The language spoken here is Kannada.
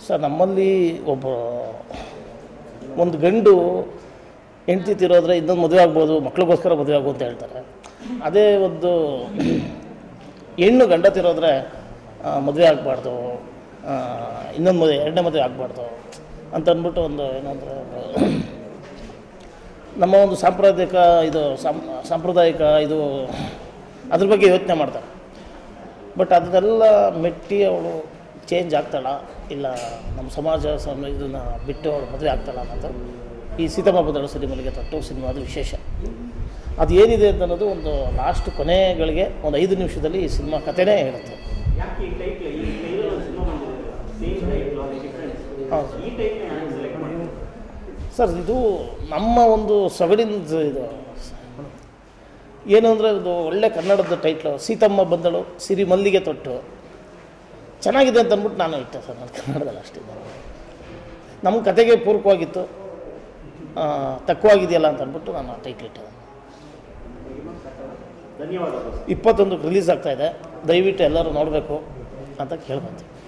ಸರ್ ನಮ್ಮಲ್ಲಿ ಒಬ್ಬ ಒಂದು ಗಂಡು ಹೆಂಡ್ತಿ ತಿರೋದ್ರೆ ಇನ್ನೊಂದು ಮದುವೆ ಆಗ್ಬೋದು ಮಕ್ಳಿಗೋಸ್ಕರ ಮದುವೆ ಆಗ್ಬೋದು ಅಂತ ಹೇಳ್ತಾರೆ ಅದೇ ಒಂದು ಹೆಣ್ಣು ಗಂಡ ತಿರೋದ್ರೆ ಮದುವೆ ಆಗಬಾರ್ದು ಇನ್ನೊಂದು ಮದುವೆ ಎರಡನೇ ಮದುವೆ ಆಗಬಾರ್ದು ಅಂತ ಅಂದ್ಬಿಟ್ಟು ಒಂದು ಏನಂದರೆ ನಮ್ಮ ಒಂದು ಸಾಂಪ್ರದಾಯಿಕ ಇದು ಸಾಂ ಸಾಂಪ್ರದಾಯಿಕ ಇದು ಅದ್ರ ಬಗ್ಗೆ ಯೋಚನೆ ಮಾಡ್ತಾರೆ ಬಟ್ ಅದನ್ನೆಲ್ಲ ಮೆಟ್ಟಿ ಅವಳು ಚೇಂಜ್ ಆಗ್ತಾಳ ಇಲ್ಲ ನಮ್ಮ ಸಮಾಜ ಸಮ ಇದನ್ನು ಬಿಟ್ಟು ಅವಳು ಮದುವೆ ಆಗ್ತಾಳ ಅನ್ನೋದು ಈ ಸೀತಮ್ಮ ಬದಲು ಸಿನಿಮಲ್ಲಿಗೆ ತೊಟ್ಟು ಸಿನಿಮಾದ ವಿಶೇಷ ಅದು ಏನಿದೆ ಅಂತ ಅನ್ನೋದು ಒಂದು ಲಾಸ್ಟ್ ಕೊನೆಗಳಿಗೆ ಒಂದು ಐದು ನಿಮಿಷದಲ್ಲಿ ಈ ಸಿನಿಮಾ ಕಥೆನೇ ಹೇಳುತ್ತೆ ಯಾಕೆ ಈ ಟೈಪ್ ಈ ಟೈಲ್ ಒಂದು ಸಿನಿಮಾ ಬಂದಿದೆ ಸೇಮ್ ಟೈಪ್ ಡಿಫ್ರೆನ್ಸ್ ಹೌದು ಈ ಟೈಪ್ ಯಾಕೆ ಸೆಲೆಕ್ಟ್ ಮಾಡಿದ್ರು ಸರ್ ಇದು ನಮ್ಮ ಒಂದು ಸೊಗಡಿನ ಇದು ಏನು ಅಂದರೆ ಇದು ಒಳ್ಳೆ ಕನ್ನಡದ ಟೈಟ್ಲು ಸೀತಮ್ಮ ಬಂದಳು ಸಿರಿ ಮಲ್ಲಿಗೆ ತೊಟ್ಟು ಚೆನ್ನಾಗಿದೆ ಅಂತ ಅಂದ್ಬಿಟ್ಟು ನಾನು ಇಟ್ಟೆ ಸರ್ ನಾನು ಕನ್ನಡದಲ್ಲಿ ಅಷ್ಟೇ ನಮ್ಮ ಕತೆಗೆ ಪೂರಕವಾಗಿತ್ತು ಆ, ತಕ್ಕವಾಗಿದೆಯಲ್ಲ ಅಂತ ಅಂದ್ಬಿಟ್ಟು ನಾನು ಟೈಟ್ಲ್ ಇಟ್ಟೆ ಧನ್ಯವಾದಗಳು ಇಪ್ಪತ್ತೊಂದಕ್ಕೆ ರಿಲೀಸ್ ಆಗ್ತಾಯಿದೆ ದಯವಿಟ್ಟು ಎಲ್ಲರೂ ನೋಡಬೇಕು ಅಂತ ಕೇಳ್ಕೊಂತೀನಿ